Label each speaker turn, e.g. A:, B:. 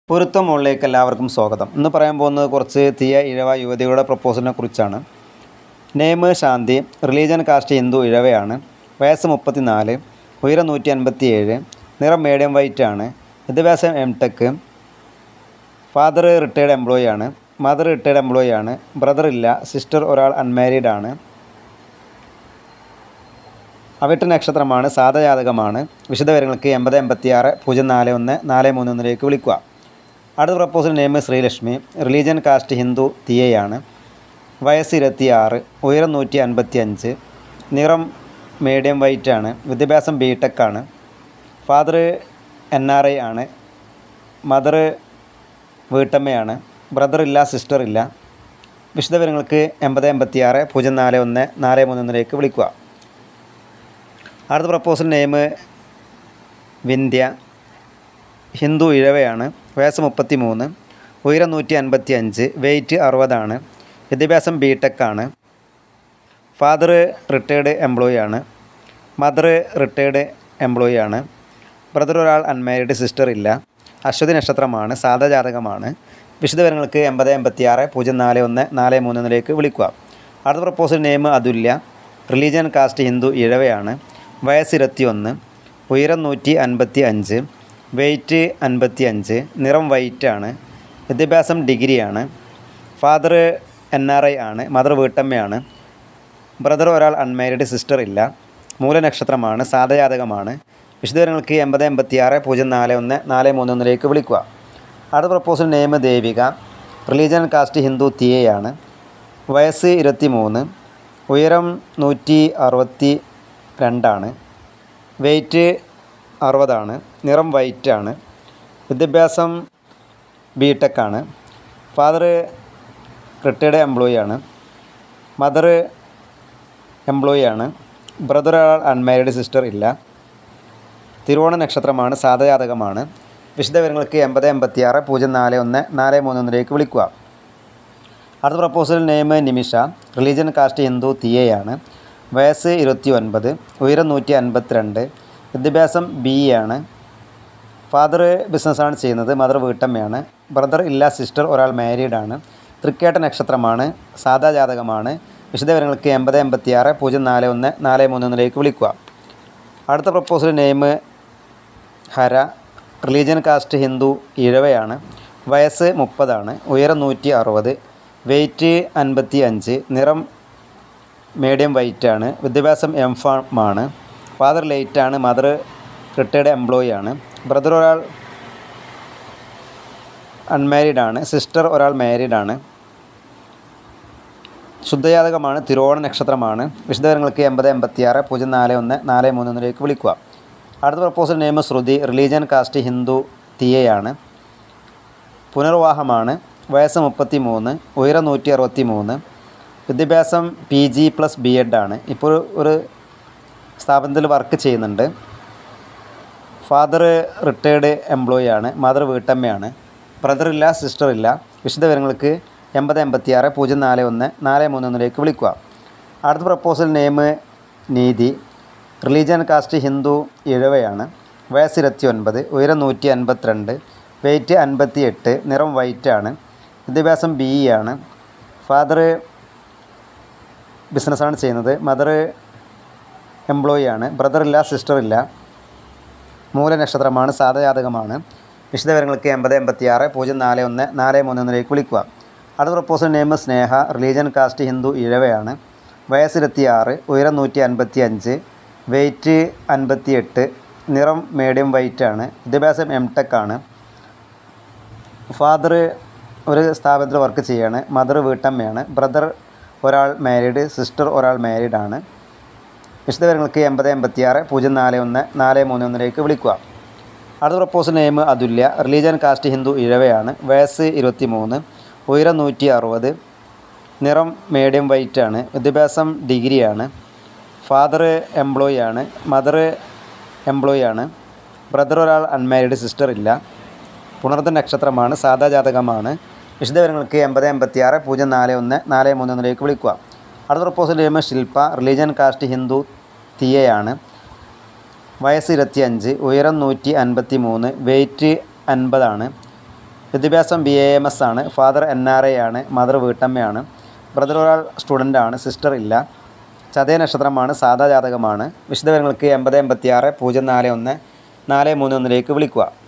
A: പൊരുത്തം മുകളിലേക്ക് എല്ലാവർക്കും സ്വാഗതം ഇന്ന് പറയാൻ പോകുന്നത് കുറച്ച് തീയ ഇഴവ യുവതിയുടെ പ്രപ്പോസലിനെ കുറിച്ചാണ് name Shanthi religion caste Hindu ഇഴവയാണ് വയസ്സ് മുപ്പത്തിനാല് ഉയരം നൂറ്റി അൻപത്തി ഏഴ് നിറം മീഡിയം വൈറ്റ് ആണ് വിദ്യാഭ്യാസം M Tech father retired employee ആണ് മദർ റിട്ടയർഡ് എംപ്ലോയി ആണ് ബ്രദർ ഇല്ല സിസ്റ്റർ ഒരാൾ അൺമാരീഡ് ആണ് അവിട്ട് നക്ഷത്രമാണ് സാധജാതകമാണ് വിശദവിവരങ്ങൾക്ക് എൺപത് എൺപത്തി ആറ് പൂജ്യം നാല് ഒന്ന് നാല് മൂന്ന് ഒന്നിലേക്ക് വിളിക്കുക അടുത്ത proposal name Sreelakshmi religion caste Hindu തിയയാണ് വയസ്സ് ഇരുപത്തി ആറ് ഉയരം നൂറ്റി അൻപത്തി അഞ്ച് നിറം മീഡിയം വൈറ്റ് ആണ് വിദ്യാഭ്യാസം ബി ടെക് ആണ് ഫാദർ എൻ ആർ ഐ ആണ് മദർ വീട്ടമ്മയാണ് ബ്രദർ ഇല്ല സിസ്റ്റർ ഇല്ല വിശദവിവരങ്ങൾക്ക് എൺപത് എൺപത്തി ആറ് പൂജ്യം നാല് ഒന്ന് നാല് മൂന്ന് ഒന്നിലേക്ക് വിളിക്കുക അടുത്ത പ്രപ്പോസൽ നെയിം വിന്ധ്യ ഹിന്ദു ഇഴവയാണ് വയസ്സ് മുപ്പത്തി മൂന്ന് ഉയരം നൂറ്റി അൻപത്തി അഞ്ച് വെയ്റ്റ് അറുപതാണ് വിദ്യാഭ്യാസം ബി ടെക് ആണ് ഫാദർ റിട്ടയർഡ് എംപ്ലോയി ആണ് മദർ റിട്ടയർഡ് എംപ്ലോയി ആണ് ബ്രദർ ഒരാൾ അൺമാരീഡ് സിസ്റ്റർ ഇല്ല അശ്വതി നക്ഷത്രമാണ് സാധാ ജാതകമാണ് വിശദവിവരങ്ങൾക്ക് എൺപത് എൺപത്തി ആറ് പൂജ്യം നാല് ഒന്ന് നാല് മൂന്ന് ഒന്നിലേക്ക് വിളിക്കുക അടുത്ത proposal name Athulya religion caste Hindu ഇഴവയാണ് വയസ്സ് ഇരുപത്തി ഒന്ന് ഉയരം നൂറ്റി അൻപത്തി അഞ്ച് വെയ്റ്റ് അൻപത്തി അഞ്ച് നിറം വൈറ്റ് ആണ് വിദ്യാഭ്യാസം ഡിഗ്രിയാണ് ഫാദർ എൻ ആർ ഐ ആണ് മദർ വീട്ടമ്മയാണ് ബ്രദർ ഒരാൾ അൺമാരീഡ് സിസ്റ്റർ ഇല്ല മൂലനക്ഷത്രമാണ് സാധജാതകമാണ് വിശദവിവരങ്ങൾക്ക് എൺപത് എൺപത്തി ആറ് പൂജ്യം നാല് ഒന്ന് നാല് മൂന്ന് ഒന്നിലേക്ക് വിളിക്കുക അടുത്ത proposal name Devika religion caste Hindu തിയയാണ് വയസ്സ് ഇരുപത്തി മൂന്ന് ഉയരം നൂറ്റി അറുപത്തി രണ്ടാണ് വെയ്റ്റ് അറുപതാണ് നിറം വൈറ്റ് ആണ് വിദ്യാഭ്യാസം ബി ടെക് ആണ് ഫാദർ റിട്ടയർഡ് എംപ്ലോയി ആണ് മദർ എംപ്ലോയി ആണ് ബ്രദർ അൺമാരീഡ് സിസ്റ്റർ ഇല്ല തിരുവോണ നക്ഷത്രമാണ് സാധജാതകമാണ് വിശദവിവരങ്ങൾക്ക് എൺപത് എൺപത്തി ആറ് പൂജ്യം നാല് ഒന്ന് നാല് മൂന്ന് ഒന്നിലേക്ക് വിളിക്കുക അടുത്ത proposal name Nimisha religion caste Hindu തിയയാണ് വയസ്സ് ഇരുപത്തി ഒൻപത് ഉയരം നൂറ്റി അൻപത്തിരണ്ട് വിദ്യാഭ്യാസം ബി ആണ് ഫാദർ ബിസിനസ്സാണ് ചെയ്യുന്നത് മദർ വീട്ടമ്മയാണ് ബ്രദർ ഇല്ല സിസ്റ്റർ ഒരാൾ മാരീഡ് ആണ് തൃക്കേട്ട നക്ഷത്രമാണ് സാധാ ജാതകമാണ് വിശദവിവരങ്ങൾക്ക് എൺപത് എൺപത്തി ആറ് പൂജ്യം നാല് ഒന്ന് നാല് മൂന്ന് ഒന്നിലേക്ക് വിളിക്കുക അടുത്ത proposal name Hara religion caste Hindu ഇഴവയാണ് വയസ്സ് മുപ്പതാണ് ഉയരം നൂറ്റി അറുപത് വെയ്റ്റ് അൻപത്തി അഞ്ച് നിറം മീഡിയം വൈറ്റ് ആണ് വിദ്യാഭ്യാസം എം ഫാം ആണ് ഫാദർ ലേറ്റ് ആണ് മദർ റിട്ടയർഡ് എംപ്ലോയി ആണ് ബ്രദർ ഒരാൾ അൺമാരീഡ് ആണ് സിസ്റ്റർ ഒരാൾ മാരീഡ് ആണ് ശുദ്ധജാതകമാണ് തിരുവോണ നക്ഷത്രമാണ് വിശദവിവരങ്ങൾക്ക് എൺപത് എൺപത്തി ആറ് പൂജ്യം നാല് ഒന്ന് നാല് മൂന്ന് ഒന്നിലേക്ക് വിളിക്കുക അടുത്ത proposal name Shruthi religion caste Hindu തിയയാണ് പുനർവാഹമാണ് വയസ്സ് മുപ്പത്തി മൂന്ന് ഉയരം നൂറ്റി അറുപത്തി മൂന്ന് വിദ്യാഭ്യാസം P G plus B Ed ആണ് ഇപ്പോൾ ഒരു സ്ഥാപനത്തിൽ വർക്ക് ചെയ്യുന്നുണ്ട് ഫാദർ റിട്ടയർഡ് എംപ്ലോയി ആണ് മദർ വീട്ടമ്മയാണ് ബ്രദർ ഇല്ല സിസ്റ്റർ ഇല്ല വിശദവിവരങ്ങൾക്ക് എൺപത് എൺപത്തി ആറ് പൂജ്യം നാല് ഒന്ന് നാല് മൂന്ന് ഒന്നിലേക്ക് വിളിക്കുക അടുത്ത proposal name Neethi religion caste Hindu ഇഴവയാണ് വയസ്സ് ഇരുപത്തി ഒൻപത് ഉയരം നൂറ്റി അൻപത്തിരണ്ട് വെയ്റ്റ് അൻപത്തി എട്ട് നിറം വൈറ്റ് ആണ് വിദ്യാഭ്യാസം ബി ഇ ആണ് ഫാദർ ബിസിനസ്സാണ് ചെയ്യുന്നത് മദർ എംപ്ലോയി ആണ് ബ്രദർ ഇല്ല സിസ്റ്റർ ഇല്ല മൂലനക്ഷത്രമാണ് സാധജാതകമാണ് വിശദവിവരങ്ങൾക്ക് എൺപത് എൺപത്തി ആറ് പൂജ്യം നാല് ഒന്ന് നാല് മൂന്ന് ഒന്നിലേക്ക് വിളിക്കുക അടുത്ത proposal name Sneha religion caste Hindu ഇഴവയാണ് വയസ്സ് ഇരുപത്തി ആറ് ഉയരം നൂറ്റി അൻപത്തി അഞ്ച് വെയ്റ്റ് അൻപത്തി എട്ട് നിറം മീഡിയം വൈറ്റ് ആണ് വിദ്യാഭ്യാസം എം ടെക് ആണ് ഫാദർ ഒരു സ്ഥാപനത്തിൽ വർക്ക് ചെയ്യാണ് മദർ വീട്ടമ്മയാണ് ബ്രദർ ഒരാൾ മാരീഡ് സിസ്റ്റർ ഒരാൾ മാരീഡ് ആണ് വിശദവിവരങ്ങൾക്ക് എൺപത് എൺപത്തി ആറ് പൂജ്യം നാല് ഒന്ന് നാല് മൂന്ന് ഒന്നിലേക്ക് വിളിക്കുക അടുത്ത proposal name Athulya religion caste Hindu ഇഴവയാണ് വയസ്സ് ഇരുപത്തി മൂന്ന് ഉയരം നൂറ്റി അറുപത് നിറം മീഡിയം വൈറ്റ് ആണ് വിദ്യാഭ്യാസം ഡിഗ്രിയാണ് ഫാദർ എംപ്ലോയി ആണ് മദർ എംപ്ലോയി ആണ് ബ്രദർ ഒരാൾ അൺമാരീഡ് സിസ്റ്റർ ഇല്ല പുണർത്ത നക്ഷത്രമാണ് സാധാ ജാതകമാണ് വിശദവിവരങ്ങൾക്ക് എൺപത് എൺപത്തി ആറ് പൂജ്യം നാല് ഒന്ന് നാല് മൂന്ന് ഒന്നിലേക്ക് വിളിക്കുക അടുത്ത proposal name Shilpa religion caste Hindu തിയയാണ് വയസ്സ് ഇരുപത്തിയഞ്ച് ഉയരം നൂറ്റി അൻപത്തി മൂന്ന് വെയ്റ്റ് അൻപതാണ് വിദ്യാഭ്യാസം ബി എ എം എസ് ആണ് ഫാദർ എൻ ആർ എ ആണ് മദർ വീട്ടമ്മയാണ് ബ്രദർ ഒരാൾ സ്റ്റുഡൻ്റ് ആണ് സിസ്റ്റർ ഇല്ല ചതയ നക്ഷത്രമാണ് സാധാ ജാതകമാണ് വിശദവിവരങ്ങൾക്ക് എൺപത് എൺപത്തി ആറ് പൂജ്യം നാല് ഒന്ന് നാല് മൂന്ന് ഒന്നിലേക്ക് വിളിക്കുക